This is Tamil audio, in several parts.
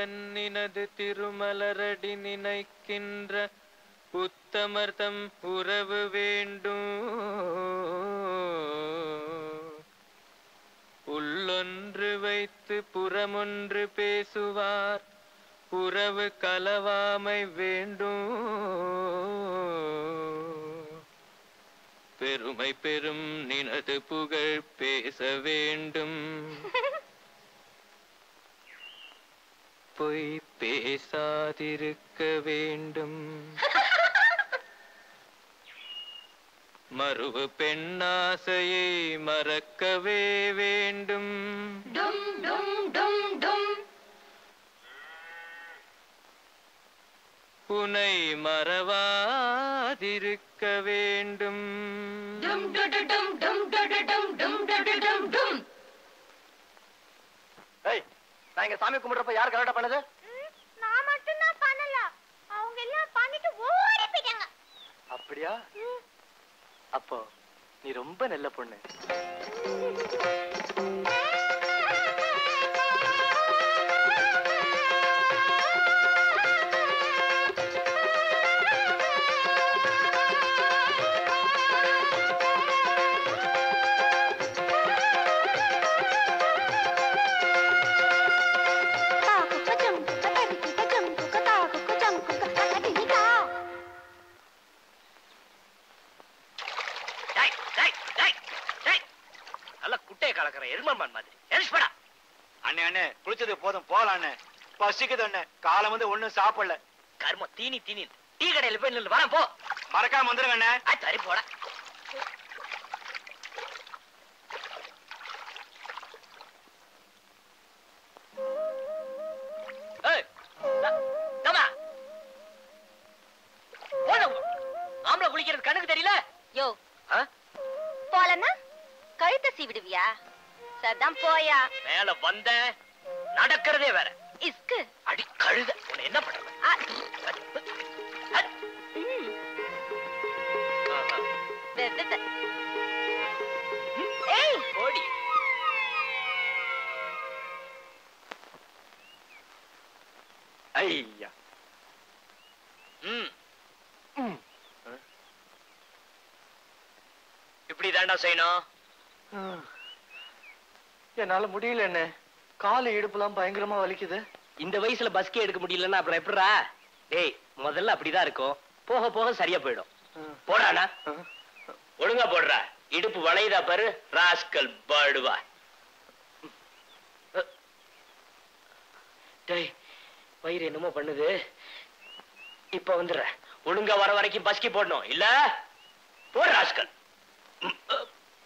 உத்தமன் நினது திருமலரடி நினைக்கின்ற உத்தமர்தம் உறவு வேண்டும் உள்ளொன்று வைத்து புறமொன்று பேசுவார் உறவு கலவாமை வேண்டும் பெருமை பெரும் நினது புகழ் பேச வேண்டும் பொய் பேசாதிருக்க வேண்டும் மறுவு பெண்ணாசையை மறக்கவே வேண்டும் டும் டும் டும் டும் புனை மறவாதிருக்க வேண்டும் டும் டு டு டும் டும் டு டு டும் டும் டு டு டும் டும் ஏய் நான் இங்க சாமி கும்பிடுறப்ப யார் கரெக்டா பண்ணது நான் மட்டும் தான் பண்ணல அவங்க எல்லாம் பண்ணிட்டு ஓடி போயிட்டாங்க அப்படியா அப்போ நீ ரொம்ப நல்ல பொண்ணு டேய், டேய், டேய், டேய். நல்ல குட்டையை கலக்கிற எருமமான் மாதிரி எரிச்சுப்படா அண்ணே அண்ணே குளிச்சது போதும் போலாம் அண்ணே பசிக்குது அண்ணே காலம் வந்து ஒண்ணும் சாப்பிடல கரும தீனி தீனி டீ கடையில போய் நில்லு வரேன் போ மறக்காம வந்துருங்க அண்ணே ஆ, சரி போட ஏய், தா- தாமா. போடா. ஆம்பளை குளிக்கிறது கண்ணுக்கு தெரியல யோ ஆ? போலன்னா கழுத்தை சீவிடுவியா சதான் போயா மேல வந்த நடக்கிறதே வேற இஸ்கு அடி கழுத உன்னை என்ன பண்றது ஆ, அட். ம், ஆஹா. வெவ்வேறு. ஏய் ஓடி ஐயா ம் இப்படி தாண்டா செய்யணும் என்னால முடியல அண்ணே காலு இடுப்புலாம் பயங்கரமா வலிக்குது இந்த வயசுல பஸ்கே எடுக்க முடியலன்னா அப்புறம் எப்படிடா டேய் முதல்ல அப்படிதான் இருக்கும் போக போக சரியா போயிடும் போடாண்ணா ஒழுங்கா போடுறா இடுப்பு வளையுதா பாரு ராஸ்கல் பாடுவா டேய் வயிறு என்னமோ பண்ணுது இப்ப வந்துடுற ஒழுங்கா வர வரைக்கும் பஸ்கி போடணும் இல்ல போடு ராஸ்கல் ம், அ.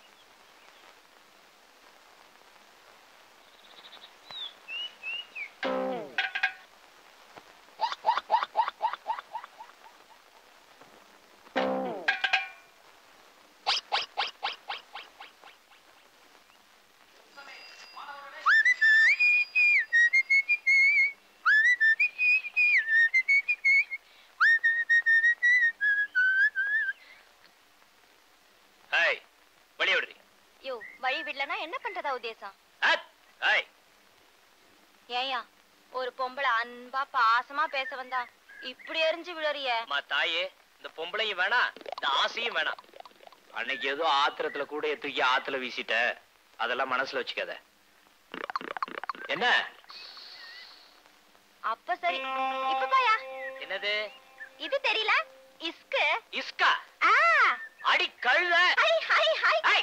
ஏய் வெளிய விடுறீ யோ வழி விடலனா என்ன பண்றதா உத்தேசம் அத் ஏய் ஏயா ஒரு பொம்பளை அன்பா பாசமா பேச வந்தா இப்படி எரிஞ்சு விழறிய அம்மா தாயே இந்த பொம்பளையும் வேணாம் இந்த ஆசையும் வேணாம் அன்னைக்கு ஏதோ ஆத்திரத்துல கூட தூக்கி ஆத்துல வீசிட்ட அதெல்லாம் மனசுல வச்சுக்காத என்ன அப்ப சரி இப்ப பாயா என்னது இது தெரியல இஸ்கு இஸ்கா ஆ அடி கழுத ஹை ஹை ஹை ஏய்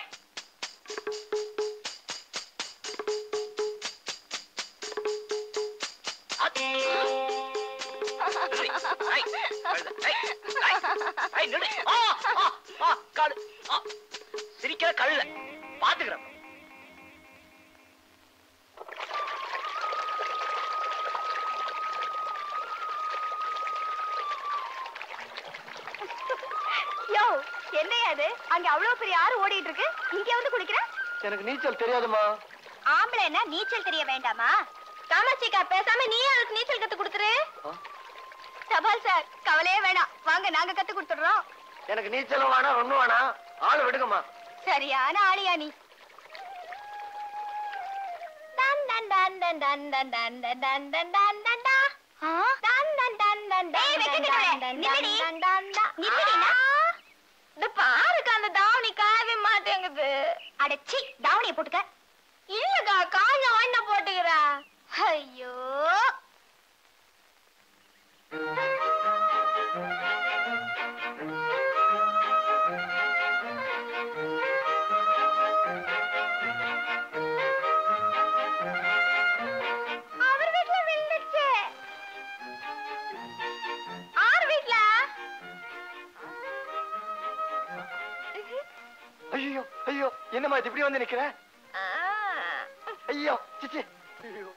அத். நில்லு. ஏய், கழுத. ஏய், ஏய், ஏய், நில்லு. ஆ, ஆ, ஆ, கழு. ஆ. சிரிக்கிற கழுத பாத்துக்கிறேன் யோ என்னையா அது அங்க அவ்வளவு பெரிய ஆறு ஓடிட்டு இருக்கு இங்க வந்து குளிக்கிற எனக்கு நீச்சல் தெரியாதுமா ஆம்பளைன்னா நீச்சல் தெரிய வேண்டாமா காமாட்சிக்கா பேசாம நீ அதுக்கு நீச்சல் கத்து கொடுத்துரு ஆ? சபால் சார் கவலையே வேணாம் வாங்க நாங்க கத்து கொடுத்துடுறோம் எனக்கு நீச்சலும் வேணாம் ஒண்ணும் வேணாம் ஆளு விடுங்கம்மா சரியான ஆளியா நீ டன் டன் டன் டன் டன் டன் டன் டன் டன் டன் டன் டன் டன். டன் டன் டன் டன் ஏய், வெக்கக்கெட்டவளே, டன் நில்லுடி. டன் டன் டன். நில்லுடினா? இந்த பாருக்கா அந்த தாவணி காயவே மாட்டேங்குது அடச்சி தாவணியை போட்டுக்க இல்லக்கா காஞ்ச வாங்கின போட்டுக்கிறா ஐயோ அவர் வீட்ல விழுந்துச்சு ஆர் வீட்ல ஐயோ ஐயோ என்னம்மா இது இப்படி வந்து நிக்கிற ஐயோ சிச்சி ஐயோ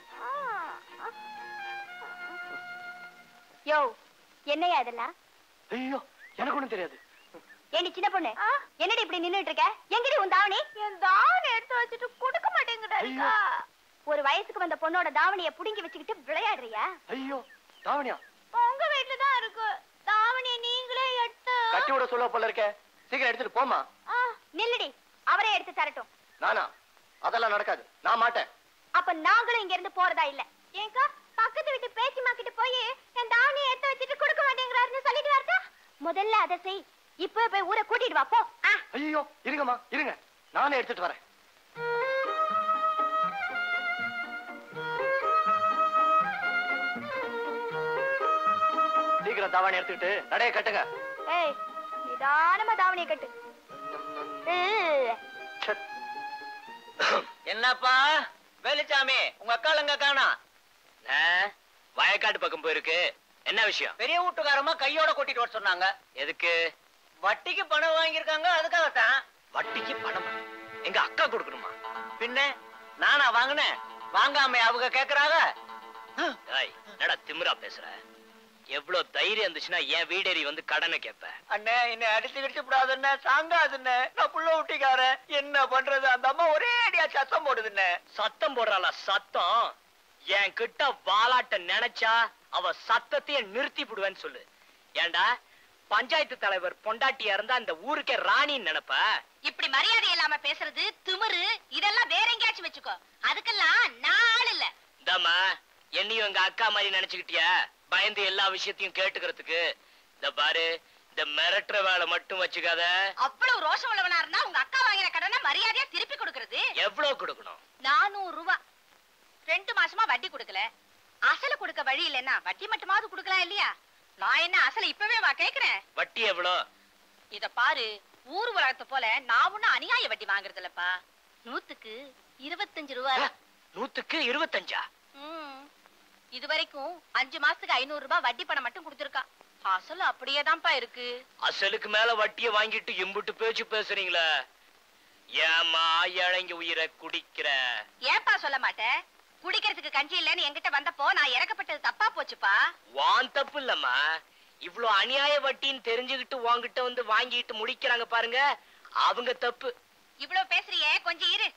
யோ என்னையா இதெல்லாம் ஐயோ எனக்கு ஒண்ணும் தெரியாது ஏண்டி சின்ன பொண்ணு என்னடி இப்படி நின்னுட்டு இருக்க எங்கடி உன் தாவணி என் தாவணி எடுத்து வச்சுட்டு கொடுக்க மாட்டேங்கிறா ஐயோ. ஒரு வயசுக்கு வந்த பொண்ணோட தாவணியை புடுங்கி வச்சுக்கிட்டு விளையாடுறியா ஐயோ தாவணியா உங்க வீட்ல தான் இருக்கு தாவணி நீங்களே எடுத்து கட்டி விட சொல்ல போல இருக்க சீக்கிரம் எடுத்துட்டு போமா ஆ, நில்லுடி அவரே எடுத்து தரட்டும் நானா அதெல்லாம் நடக்காது நான் மாட்டேன் அப்ப நாங்களும் இங்க இருந்து போறதா இல்ல ஏங்கா பக்கத்து வீட்டு பேச்சிமா கிட்ட போய் என் தாவணியை எடுத்து வச்சுட்டு கொடுக்க மாட்டேங்கிறாருன்னு சொல்லிட்டு வரட்டா முதல்ல அதை செய் இப்ப போய் ஊரை கூட்டிட்டு வா போ ஆ, ஐயோ இருங்கம்மா இருங்க நானே எடுத்துட்டு வரேன் சீக்கிரம் தாவணி எடுத்துக்கிட்டு நடைய கட்டுங்க ஏய் நிதானமா தாவணியை கட்டு ஏய், சட். என்னப்பா வேலுச்சாமி உங்க அக்காள் எங்க காணா வயக்காட்டு பக்கம் போயிருக்கு என்ன விஷயம் பெரிய வீட்டுக்காரமா கையோட கூட்டிட்டு வர சொன்னாங்க எதுக்கு வட்டிக்கு பணம் வாங்கியிருக்காங்க அதுக்காகத்தான் வட்டிக்கு பணம் எங்க அக்கா கொடுக்கணுமா பின்ன நானா வாங்கினேன் வாங்காம அவங்க கேக்குறாங்க ஏய், என்னடா திமிரா பேசுற எவ்வளவு தைரியம் இருந்துச்சுன்னா என் வீடேறி வந்து கடனை கேப்ப அண்ணே என்ன அடிச்சு கிடிச்சு விடாதுண்ணே சாங்காதுண்ணே நான் புள்ள ஊட்டிக்காரன் என்ன பண்றது அந்த அம்மா ஒரே அடியா சத்தம் போடுதுண்ணே சத்தம் போடுறாளா சத்தம் என் கிட்ட வாலாட்ட நினைச்சா அவ சத்தத்தையே நிறுத்தி விடுவேன்னு சொல்லு ஏன்டா பஞ்சாயத்து தலைவர் பொண்டாட்டியா இருந்தா இந்த ஊருக்கே ராணின்னு நினைப்ப இப்படி மரியாதை இல்லாம பேசுறது திமிரு இதெல்லாம் வேற எங்கேயாச்சும் வச்சுக்கோ அதுக்கெல்லாம் நான் ஆள் இல்ல இந்தாம்மா என்னையும் எங்க அக்கா மாதிரி நினைச்சுக்கிட்டியா பயந்து எல்லா விஷயத்தையும் கேட்டுக்கிறதுக்கு இந்த பாரு இந்த மிரட்டுற வேலை மட்டும் வச்சுக்காத அவ்வளவு ரோஷம் உள்ளவனா இருந்தா உங்க அக்கா வாங்கின கடனை மரியாதையா திருப்பி கொடுக்கறது எவ்வளவு கொடுக்கணும் நானூறு ரூபாய் ரெண்டு மாசமா வட்டி கொடுக்கல அசல கொடுக்க வழி இல்லைன்னா வட்டி மட்டுமாவது கொடுக்கலாம் இல்லையா நான் என்ன அசல இப்பவே வா கேக்குறேன் வட்டி எவ்வளோ இத பாரு ஊர் உலகத்தை போல நான் ஒண்ணும் அநியாய வட்டி வாங்குறது இல்லப்பா நூத்துக்கு இருபத்தஞ்சு ரூபாய் தான். நூத்துக்கு இருபத்தஞ்சா ம். இது வரைக்கும் அஞ்சு மாசத்துக்கு ஐநூறு ரூபாய் வட்டி பணம் மட்டும் கொடுத்துருக்கா அசல் அப்படியே தான்ப்பா இருக்கு அசலுக்கு மேல வட்டிய வாங்கிட்டு இம்புட்டு பேச்சு பேசுறீங்களே ஏமா இழங்கி உயிரை குடிக்கிற ஏன்பா சொல்ல மாட்டேன் குடிக்கிறதுக்கு கஞ்சி இல்லைன்னு என்கிட்ட வந்தப்போ நான் இறக்கப்பட்டது தப்பா போச்சுப்பா வான் தப்பு இல்லம்மா இவ்ளோ அநியாய வட்டின்னு தெரிஞ்சுக்கிட்டு உன்கிட்ட வந்து வாங்கிட்டு முடிக்கிறாங்க பாருங்க அவங்க தப்பு இவ்வளவு பேசுறியே கொஞ்சம் இரு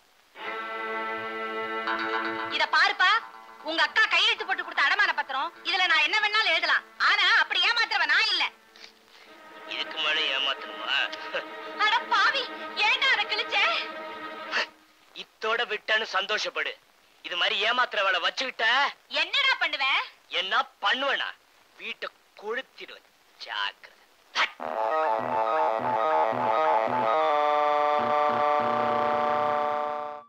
இத பாருப்பா உங்க அக்கா கையெழுத்து போட்டு கொடுத்த அடமான பத்திரம் இதுல நான் என்ன வேணாலும் எழுதலாம் ஆனா அப்படி ஏமாத்துறவன் நான் இல்ல இதுக்கு மேல ஏமாத்தணுமா அட பாவி ஏன்டா அதை கிழிச்ச இத்தோட விட்டேன்னு சந்தோஷப்படு இது மாதிரி ஏமாத்துற வேலை வச்சுக்கிட்ட என்னடா பண்ணுவ என்ன பண்ணுவேனா வீட்டை கொளுத்திடுவேன் ஜாக்கிரதை